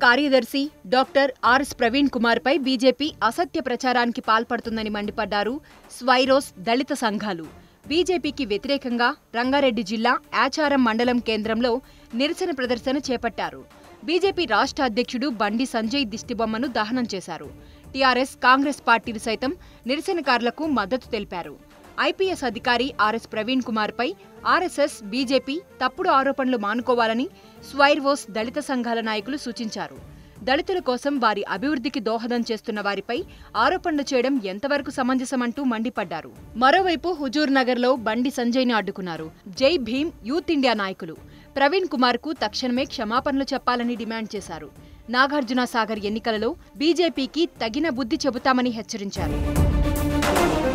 కార్యదర్శి doctor RS Praveen Kumar పై BJP అసత్య ప్రచారానికి పాల్పడుతుందని మండిపడ్డారు స్వైరోస్ దళిత సంఘాలు బీజేపీకి వ్యతిరేకంగా రంగారెడ్డి జిల్లా ఆచారం మండలం కేంద్రంలో నిరసన ప్రదర్శన చేపట్టారు బీజేపీ రాష్ట్ర అధ్యక్షుడు బండి సంజయ్ దిష్టిబొమ్మను దహనం చేశారు టీఆర్ఎస్ కాంగ్రెస్ పార్టీలు సైతం నిరసనకారులకు మద్దతు తెలిపారు ఐపీఎస్ అధికారి ఆర్ఎస్ ప్రవీణ్ కుమార్ పై ఆర్ఎస్ఎస్ బీజేపీ తప్పుడు ఆరోపణలు మానుకోవాలని స్వైర్వోస్ దళిత సంఘాల నాయకులు సూచించారు దళితుల కోసం వారి అభివృద్ధికి దోహదం చేస్తున్న వారిపై ఆరోపణలు చేయడం ఎంతవరకు సమంజసమంటూ మండిపడ్డారు మరోవైపు హుజూర్ నగర్లో బండి సంజయ్ని అడ్డుకున్నారు జై భీమ్ యూత్ ఇండియా నాయకులు ప్రవీణ్ కుమార్ కు తక్షణమే క్షమాపణలు చెప్పాలని డిమాండ్ చేశారు నాగార్జున సాగర్ ఎన్నికలలో బీజేపీకి తగిన బుద్ధి చెబుతామని హెచ్చరించారు